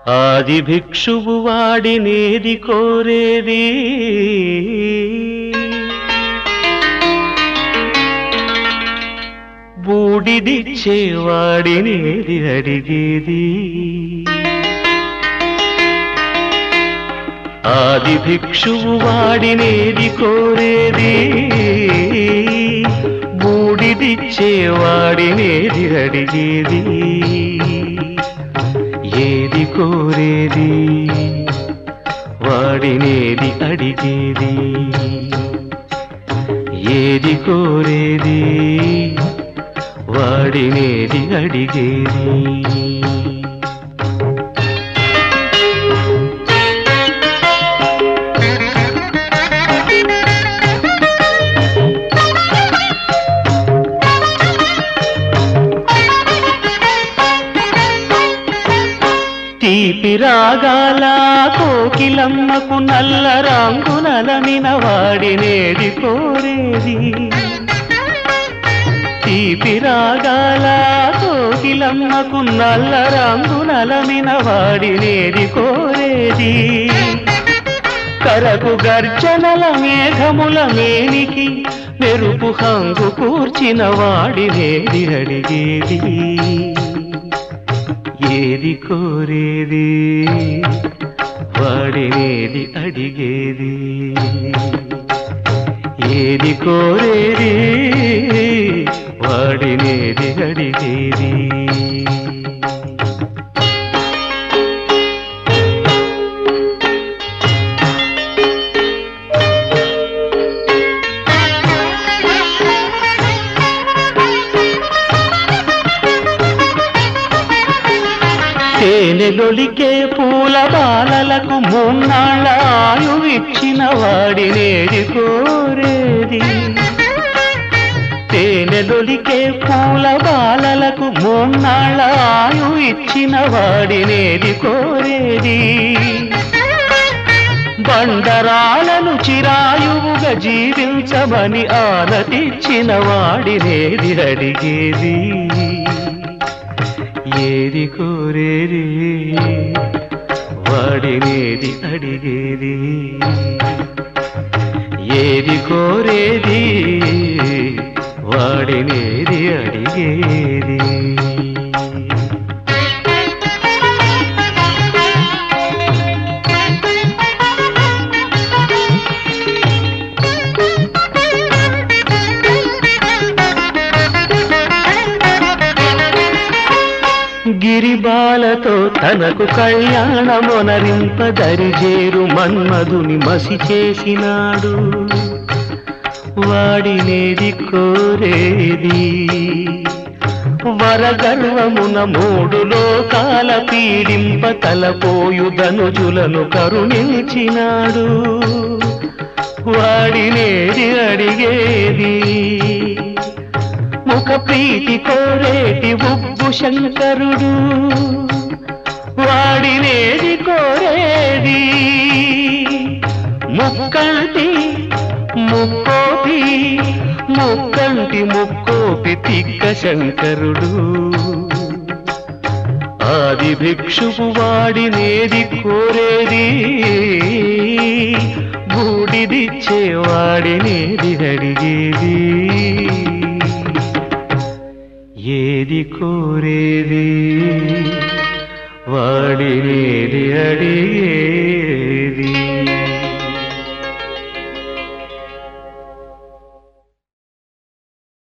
ఆది భిక్షువు వాడినేది కోరేది బూడిదిచ్చేవాడినేది అడిగేది ఆది భిక్షువు వాడినేది కోరేది బూడిదిచ్చేవాడినేది అడిగేది ఏది కోరేది వాడినేది అడిగేది ఏది కోరేది వాడినేది అడిగేది తీపి రాగాల కోకిలమ్మకు నల్ల రంగునలమిన వాడినేది కోరేది తీపి రాగాల కోకిలమ్మకు నల్ల రంగునలమిన వాడినేది కోరేది కరకు గర్జనల మేఘముల మేనికి మెరుపు హంగు కూర్చిన వాడినేది అడిగేది ఏది కోరేది వాడినేది అడిగేది ఏది కోరేది వాడినేది అడిగేది తేనెలొలికే పూల బాలలకు మూన్నాళ్ళ ఆయువిచ్చిన వాడినేది కోరేది తేనెలొలికే పూల బాలలకు మూన్నాళ్ళ ఆయు ఇచ్చిన వాడినేది కోరేది బండరాలను చిరాయువుగా జీవించమని ఆనతిచ్చిన వాడినేది అడిగేది ఏది కోరేది వాడినేది అడిగేది ఏది కోరేది వాడినేది అడిగేది గిరిబాలతో తనకు కళ్యాణమొనరింప దరిజేరు మన్మధుని మసి చేసినాడు వాడినేది కోరేది వరగర్వమున మూడు లోకాల పీడింప తలపోయు ధనుజులను కరుణించినాడు వాడినేది అడిగేది ముఖ ప్రీతి కోరేటి ఉబ్బు శంకరుడు వాడినేది కోరేది ముక్కంటి ముక్కోపి ముక్కంటి ముక్కోపి తిక్క శంకరుడు ఆది భిక్షువు వాడినేది కోరేది బూడిదిచ్చేవాడినేది అడిగేది ఏది కోరేది వాడినేది అడిగే